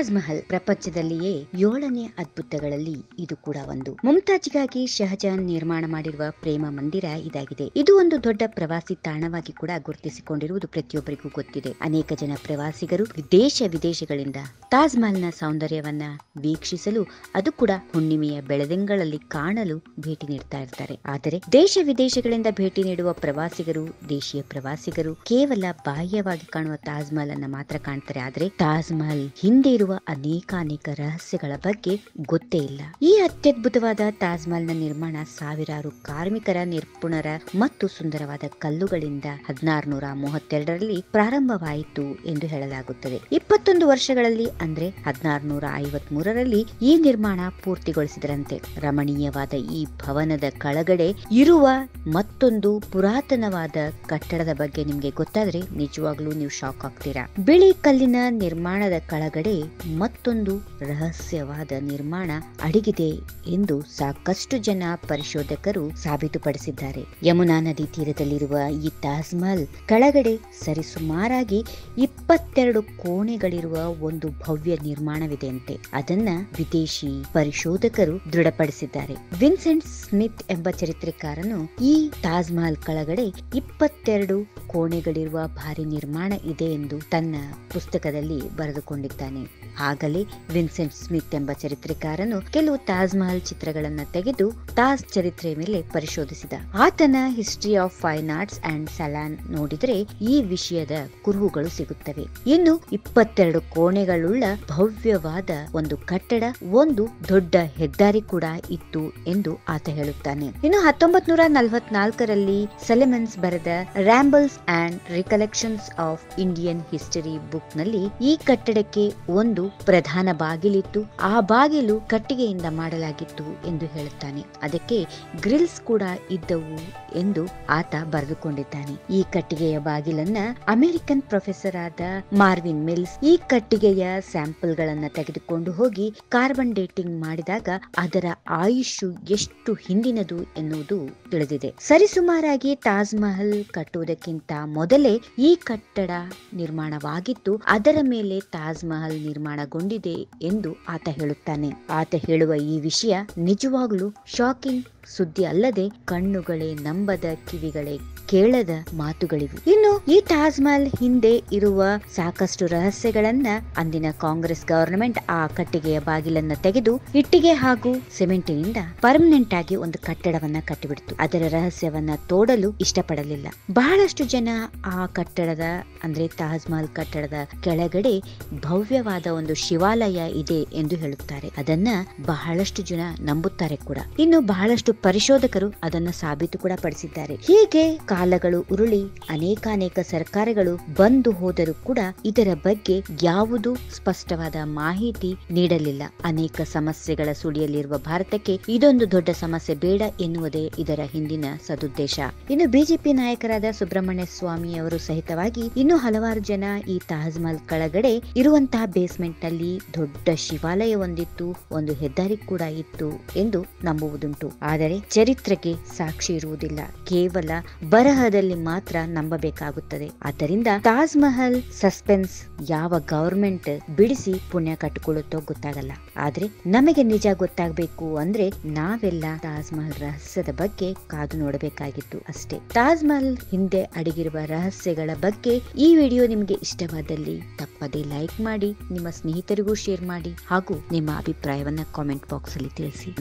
ಮಹಲ್ ಪ್ರಪಂಚದಲ್ಲಿಯೇ ಏಳನೇ ಅದ್ಭುತಗಳಲ್ಲಿ ಇದು ಕೂಡ ಒಂದು ಮುಮ್ತಾಜ್ಗಾಗಿ ಶಹಜಾನ್ ನಿರ್ಮಾಣ ಮಾಡಿರುವ ಪ್ರೇಮ ಮಂದಿರ ಇದಾಗಿದೆ ಇದು ಒಂದು ದೊಡ್ಡ ಪ್ರವಾಸಿ ತಾಣವಾಗಿ ಕೂಡ ಗುರುತಿಸಿಕೊಂಡಿರುವುದು ಪ್ರತಿಯೊಬ್ಬರಿಗೂ ಗೊತ್ತಿದೆ ಅನೇಕ ಜನ ಪ್ರವಾಸಿಗರು ದೇಶ ವಿದೇಶಗಳಿಂದ ತಾಜ್ ಮಹಲ್ನ ಸೌಂದರ್ಯವನ್ನ ವೀಕ್ಷಿಸಲು ಅದು ಕೂಡ ಹುಣ್ಣಿಮೆಯ ಬೆಳದಿಂಗಳಲ್ಲಿ ಕಾಣಲು ಭೇಟಿ ನೀಡ್ತಾ ಇರ್ತಾರೆ ಆದರೆ ದೇಶ ವಿದೇಶಗಳಿಂದ ಭೇಟಿ ನೀಡುವ ಪ್ರವಾಸಿಗರು ದೇಶೀಯ ಪ್ರವಾಸಿಗರು ಕೇವಲ ಬಾಹ್ಯವಾಗಿ ಕಾಣುವ ತಾಜ್ ಮಹಲ್ ಅನ್ನ ಮಾತ್ರ ಕಾಣ್ತಾರೆ ಆದ್ರೆ ತಾಜ್ ಮಹಲ್ ಹಿಂದೆ ಇರುವ ಅನೇಕ ಅನೇಕ ರಹಸ್ಯಗಳ ಬಗ್ಗೆ ಗೊತ್ತೇ ಇಲ್ಲ ಈ ಅತ್ಯದ್ಭುತವಾದ ತಾಜ್ ಮಹಲ್ ನ ನಿರ್ಮಾಣ ಸಾವಿರಾರು ಕಾರ್ಮಿಕರ ನಿಪುಣರ ಮತ್ತು ಸುಂದರವಾದ ಕಲ್ಲುಗಳಿಂದ ಹದಿನಾರುನೂರ ಮೂವತ್ತೆರಡರಲ್ಲಿ ಪ್ರಾರಂಭವಾಯಿತು ಎಂದು ಹೇಳಲಾಗುತ್ತದೆ ಇಪ್ಪತ್ತೊಂದು ವರ್ಷಗಳಲ್ಲಿ ಅಂದ್ರೆ ಹದಿನಾರುನೂರ ಐವತ್ ಮೂರರಲ್ಲಿ ಈ ನಿರ್ಮಾಣ ಪೂರ್ತಿಗೊಳಿಸಿದರಂತೆ ರಮಣೀಯವಾದ ಈ ಭವನದ ಕೆಳಗಡೆ ಇರುವ ಮತ್ತೊಂದು ಪುರಾತನವಾದ ಕಟ್ಟಡದ ಬಗ್ಗೆ ನಿಮ್ಗೆ ಗೊತ್ತಾದ್ರೆ ನಿಜವಾಗ್ಲೂ ನೀವು ಶಾಕ್ ಆಗ್ತೀರಾ ಬಿಳಿ ಕಲ್ಲಿನ ನಿರ್ಮಾಣದ ಕೆಳಗಡೆ ಮತ್ತೊಂದು ರಹಸ್ಯವಾದ ನಿರ್ಮಾಣ ಅಡಗಿದೆ ಎಂದು ಸಾಕಷ್ಟು ಜನ ಪರಿಶೋಧಕರು ಸಾಬೀತುಪಡಿಸಿದ್ದಾರೆ ಯಮುನಾ ನದಿ ತೀರದಲ್ಲಿರುವ ಈ ತಾಜ್ ಮಹಲ್ ಕೆಳಗಡೆ ಸರಿಸುಮಾರಾಗಿ ಇಪ್ಪತ್ತೆರಡು ಕೋಣೆಗಳಿರುವ ಒಂದು ಭವ್ಯ ನಿರ್ಮಾಣವಿದೆಯಂತೆ ಅದನ್ನ ವಿದೇಶಿ ಪರಿಶೋಧಕರು ದೃಢಪಡಿಸಿದ್ದಾರೆ ವಿನ್ಸೆಂಟ್ ಸ್ಮಿತ್ ಎಂಬ ಚರಿತ್ರೆಕಾರನು ಈ ತಾಜ್ ಮಹಲ್ ಕೆಳಗಡೆ ಇಪ್ಪತ್ತೆರಡು ಕೋಣೆಗಳಿರುವ ಭಾರಿ ನಿರ್ಮಾಣ ಇದೆ ಎಂದು ತನ್ನ ಪುಸ್ತಕದಲ್ಲಿ ಬರೆದುಕೊಂಡಿದ್ದಾನೆ ಆಗಲೇ ವಿನ್ಸೆಂಟ್ ಸ್ಮಿತ್ ಎಂಬ ಚರಿತ್ರೆಕಾರನು ಕೆಲವು ತಾಜ್ ಮಹಲ್ ಚಿತ್ರಗಳನ್ನ ತೆಗೆದು ತಾಜ್ ಚರಿತ್ರೆ ಮೇಲೆ ಪರಿಶೋಧಿಸಿದ ಆತನ history of fine arts and salon ನೋಡಿದರೆ ಈ ವಿಷಯದ ಕುರುಹುಗಳು ಸಿಗುತ್ತವೆ ಇನ್ನು ಇಪ್ಪತ್ತೆರಡು ಕೋಣೆಗಳುಳ್ಳ ಭವ್ಯವಾದ ಒಂದು ಕಟ್ಟಡ ಒಂದು ದೊಡ್ಡ ಹೆದ್ದಾರಿ ಕೂಡ ಇತ್ತು ಎಂದು ಆತ ಹೇಳುತ್ತಾನೆ ಇನ್ನು ಹತ್ತೊಂಬತ್ ನೂರ ನಲವತ್ನಾಲ್ಕರಲ್ಲಿ ಸೆಲೆಮನ್ಸ್ ಬರೆದ rambles and recollections of Indian history book ನಲ್ಲಿ ಈ ಕಟ್ಟಡಕ್ಕೆ ಒಂದು ಪ್ರಧಾನ ಬಾಗಿಲಿತ್ತು ಆ ಬಾಗಿಲು ಕಟ್ಟಿಗೆಯಿಂದ ಮಾಡಲಾಗಿತ್ತು ಎಂದು ಹೇಳುತ್ತಾನೆ ಅದಕ್ಕೆ ಗ್ರಿಲ್ಸ್ ಕೂಡ ಇದ್ದವು ಎಂದು ಆತ ಬರೆದುಕೊಂಡಿದ್ದಾನೆ ಈ ಕಟ್ಟಿಗೆಯ ಬಾಗಿಲನ್ನ ಅಮೆರಿಕನ್ ಪ್ರೊಫೆಸರ್ ಆದ ಮಾರ್ವಿನ್ ಮಿಲ್ಸ್ ಈ ಕಟ್ಟಿಗೆಯ ಸ್ಯಾಂಪಲ್ ಗಳನ್ನ ತೆಗೆದುಕೊಂಡು ಹೋಗಿ ಕಾರ್ಬನ್ ಡೇಟಿಂಗ್ ಮಾಡಿದಾಗ ಅದರ ಆಯುಷು ಎಷ್ಟು ಹಿಂದಿನದು ಎನ್ನುವುದು ತಿಳಿದಿದೆ ಸರಿಸುಮಾರಾಗಿ ತಾಜ್ ಮಹಲ್ ಕಟ್ಟುವುದಕ್ಕಿಂತ ಮೊದಲೇ ಈ ಕಟ್ಟಡ ನಿರ್ಮಾಣವಾಗಿತ್ತು ಅದರ ಮೇಲೆ ತಾಜ್ ಮಹಲ್ ನಿರ್ಮಾಣಗೊಂಡಿದೆ ಎಂದು ಆತ ಹೇಳುತ್ತಾನೆ ಆತ ಹೇಳುವ ಈ ವಿಷಯ ನಿಜವಾಗ್ಲೂ ಶಾಕಿಂಗ್ ಸುದ್ದಿ ಅಲ್ಲದೆ ಕಣ್ಣುಗಳೇ ನಂಬದ ಕಿವಿಗಳೇ ಕೇಳದ ಮಾತುಗಳಿವು ಇನ್ನು ಈ ತಾಜ್ ಮಹಲ್ ಹಿಂದೆ ಇರುವ ಸಾಕಷ್ಟು ರಹಸ್ಯಗಳನ್ನ ಅಂದಿನ ಕಾಂಗ್ರೆಸ್ ಗವರ್ನಮೆಂಟ್ ಆ ಕಟ್ಟಿಗೆಯ ಬಾಗಿಲನ್ನ ತೆಗೆದು ಇಟ್ಟಿಗೆ ಹಾಗೂ ಸಿಮೆಂಟಿನಿಂದ ಪರ್ಮನೆಂಟ್ ಆಗಿ ಒಂದು ಕಟ್ಟಡವನ್ನ ಕಟ್ಟಿಬಿಡ್ತು ಅದರ ರಹಸ್ಯವನ್ನ ತೋಡಲು ಇಷ್ಟಪಡಲಿಲ್ಲ ಬಹಳಷ್ಟು ಜನ ಆ ಕಟ್ಟಡದ ಅಂದ್ರೆ ತಾಜ್ ಮಹಲ್ ಕಟ್ಟಡದ ಕೆಳಗಡೆ ಭವ್ಯವಾದ ಒಂದು ಶಿವಾಲಯ ಇದೆ ಎಂದು ಹೇಳುತ್ತಾರೆ ಅದನ್ನ ಬಹಳಷ್ಟು ಜನ ನಂಬುತ್ತಾರೆ ಕೂಡ ಇನ್ನು ಬಹಳಷ್ಟು ಪರಿಶೋಧಕರು ಅದನ್ನ ಸಾಬೀತು ಕೂಡ ಪಡಿಸಿದ್ದಾರೆ ಹೀಗೆ ಕಾಲಗಳು ಉರುಳಿ ಅನೇಕಾನೇಕ ಸರ್ಕಾರಗಳು ಬಂದು ಹೋದರೂ ಕೂಡ ಇದರ ಬಗ್ಗೆ ಯಾವುದೂ ಸ್ಪಷ್ಟವಾದ ಮಾಹಿತಿ ನೀಡಲಿಲ್ಲ ಅನೇಕ ಸಮಸ್ಯೆಗಳ ಸುಳಿಯಲ್ಲಿರುವ ಭಾರತಕ್ಕೆ ಇದೊಂದು ದೊಡ್ಡ ಸಮಸ್ಯೆ ಬೇಡ ಎನ್ನುವುದೇ ಇದರ ಹಿಂದಿನ ಸದುದ್ದೇಶ ಇನ್ನು ಬಿಜೆಪಿ ನಾಯಕರಾದ ಸುಬ್ರಹ್ಮಣ್ಯ ಸ್ವಾಮಿ ಅವರು ಸಹಿತವಾಗಿ ಇನ್ನು ಹಲವಾರು ಜನ ಈ ತಾಜ್ ಮಹಲ್ ಕೆಳಗಡೆ ಇರುವಂತಹ ಬೇಸ್ಮೆಂಟ್ ನಲ್ಲಿ ದೊಡ್ಡ ಶಿವಾಲಯ ಒಂದಿತ್ತು ಒಂದು ಹೆದ್ದಾರಿ ಕೂಡ ಇತ್ತು ಎಂದು ನಂಬುವುದುಂಟು ಆದರೆ ಚರಿತ್ರೆಗೆ ಸಾಕ್ಷಿ ಇರುವುದಿಲ್ಲ ಕೇವಲ ಬರಹದಲ್ಲಿ ಮಾತ್ರ ನಂಬಬೇಕಾಗುತ್ತದೆ ಆದ್ದರಿಂದ ತಾಜ್ ಮಹಲ್ ಸಸ್ಪೆನ್ಸ್ ಯಾವ ಗವರ್ಮೆಂಟ್ ಬಿಡಿಸಿ ಪುಣ್ಯ ಕಟ್ಟಿಕೊಳ್ಳುತ್ತೋ ಗೊತ್ತಾಗಲ್ಲ ಆದ್ರೆ ನಮಗೆ ನಿಜ ಗೊತ್ತಾಗಬೇಕು ಅಂದ್ರೆ ನಾವೆಲ್ಲ ತಾಜ್ ಮಹಲ್ ರಹಸ್ಯದ ಬಗ್ಗೆ ಕಾದು ನೋಡಬೇಕಾಗಿತ್ತು ಅಷ್ಟೇ ತಾಜ್ ಮಹಲ್ ಹಿಂದೆ ಅಡಗಿರುವ ರಹಸ್ಯಗಳ ಬಗ್ಗೆ ಈ ವಿಡಿಯೋ ನಿಮಗೆ ಇಷ್ಟವಾದಲ್ಲಿ ತಪ್ಪದೇ ಲೈಕ್ ಮಾಡಿ ನಿಮ್ಮ ಸ್ನೇಹಿತರಿಗೂ ಶೇರ್ ಮಾಡಿ ಹಾಗೂ ನಿಮ್ಮ ಅಭಿಪ್ರಾಯವನ್ನ ಕಾಮೆಂಟ್ ಬಾಕ್ಸ್ ಅಲ್ಲಿ ತಿಳಿಸಿ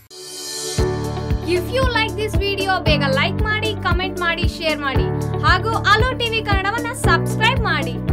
if you like this video ಬೇಗ ಲೈಕ್ ಮಾಡಿ ಕಮೆಂಟ್ ಮಾಡಿ ಶೇರ್ ಮಾಡಿ ಹಾಗೂ ಅಲೋ ಟಿವಿ ಕನ್ನಡವನ್ನ ಸಬ್ಸ್ಕ್ರೈಬ್ ಮಾಡಿ